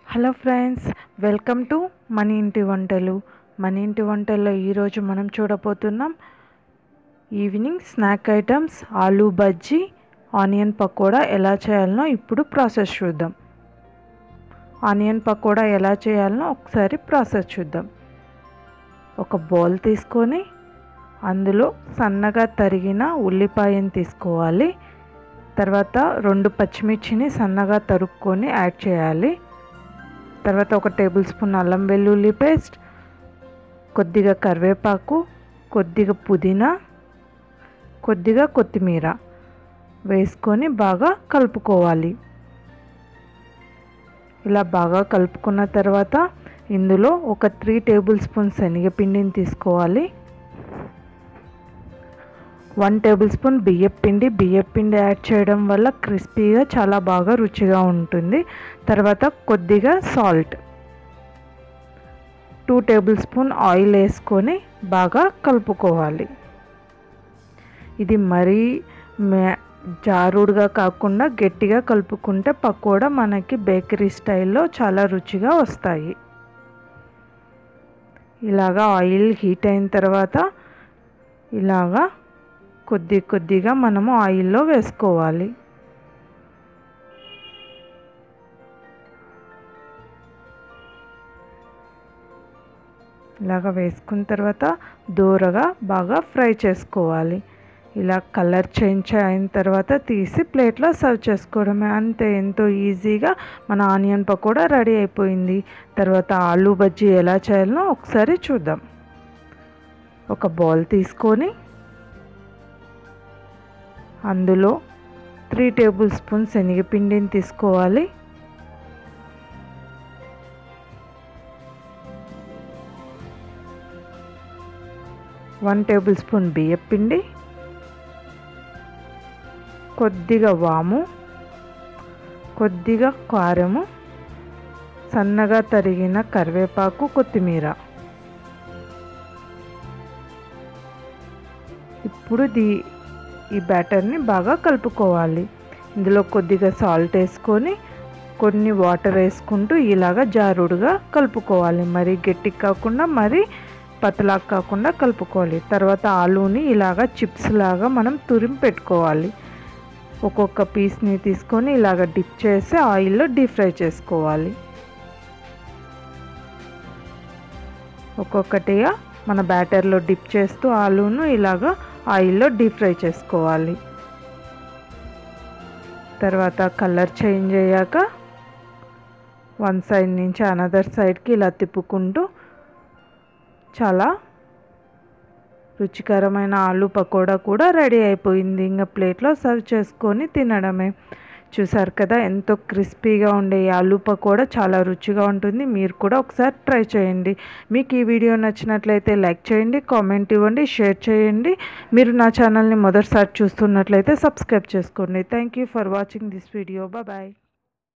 hello friends welcome to మన ఇంటి వంటలు మన ఇంటి వంటల్లో ఈరోజు మనం చూడబోతున్నాం evening snack items aloo bajji onion pakoda ఎలా చేయాలనో ఇప్పుడు ప్రాసెస్ చూద్దాం ఆనియన్ పకోడా ఎలా చేయాలనో ఒకసారి ప్రాసెస్ చూద్దాం ఒక బౌల్ తీసుకొని అందులో సన్నగా తరిగిన ఉల్లిపాయను తీసుకోవాలి తర్వాత రెండు పచ్చిమిర్చిని సన్నగా తరుక్కొని యాడ్ చేయాలి తర్వాత ఒక టేబుల్ స్పూన్ అల్లం వెల్లుల్లి పేస్ట్ కొద్దిగా కరివేపాకు కొద్దిగా పుదీనా కొద్దిగా కొత్తిమీర వేసుకొని బాగా కలుపుకోవాలి ఇలా బాగా కలుపుకున్న తర్వాత ఇందులో ఒక త్రీ టేబుల్ స్పూన్ శనగపిండిని తీసుకోవాలి వన్ టేబుల్ స్పూన్ బియ్యం పిండి బియ్యం పిండి యాడ్ చేయడం వల్ల క్రిస్పీగా చాలా బాగా రుచిగా ఉంటుంది తర్వాత కొద్దిగా salt two tablespoon oil వేసుకొని బాగా కలుపుకోవాలి ఇది మరీ జారుడుగా కాకుండా గట్టిగా కలుపుకుంటే పకోడా మనకి బేకరీ స్టైల్లో చాలా రుచిగా వస్తాయి ఇలాగా ఆయిల్ హీట్ అయిన తర్వాత ఇలాగా కొద్ది కొద్దిగా మనము ఆయిల్లో వేసుకోవాలి ఇలాగ వేసుకున్న తర్వాత దూరగా బాగా ఫ్రై చేసుకోవాలి ఇలా కలర్ చేంజ్ అయిన తర్వాత తీసి ప్లేట్లో సర్వ్ చేసుకోవడమే అంతే ఎంతో ఈజీగా మన ఆనియన్ పకోడా రెడీ అయిపోయింది తర్వాత ఆలూ బజ్జీ ఎలా చేయాలో ఒకసారి చూద్దాం ఒక బౌల్ తీసుకొని అందులో త్రీ టేబుల్ స్పూన్ శనగపిండిని తీసుకోవాలి వన్ టేబుల్ స్పూన్ బియ్యం పిండి కొద్దిగా వాము కొద్దిగా కారము సన్నగా తరిగిన కరివేపాకు కొత్తిమీర ఇప్పుడు దీ ఈ బ్యాటర్ని బాగా కలుపుకోవాలి ఇందులో కొద్దిగా సాల్ట్ వేసుకొని కొన్ని వాటర్ వేసుకుంటూ ఇలాగా జారుడుగా కలుపుకోవాలి మరి గట్టి కాకుండా మరి పతలా కాకుండా కలుపుకోవాలి తర్వాత ఆలూని ఇలాగా చిప్స్ లాగా మనం తురిమి పెట్టుకోవాలి ఒక్కొక్క పీస్ని తీసుకొని ఇలాగ డిప్ చేసి ఆయిల్లో డీప్ ఫ్రై చేసుకోవాలి ఒక్కొక్కటిగా మన బ్యాటర్లో డిప్ చేస్తూ ఆలూను ఇలాగా ఆయిల్లో డీప్ ఫ్రై చేసుకోవాలి తర్వాత కలర్ చేంజ్ అయ్యాక వన్ సైడ్ నుంచి అనదర్ సైడ్కి ఇలా తిప్పుకుంటూ చాలా రుచికరమైన ఆలు పకోడా కూడా రెడీ అయిపోయింది ఇంకా ప్లేట్లో సర్వ్ చేసుకొని తినడమే చూసారు కదా ఎంతో క్రిస్పీగా ఉండే ఈ ఆలు పకోడా చాలా రుచిగా ఉంటుంది మీరు కూడా ఒకసారి ట్రై చేయండి మీకు ఈ వీడియో నచ్చినట్లయితే లైక్ చేయండి కామెంట్ ఇవ్వండి షేర్ చేయండి మీరు నా ఛానల్ని మొదటిసారి చూస్తున్నట్లయితే సబ్స్క్రైబ్ చేసుకోండి thank you for watching this video bye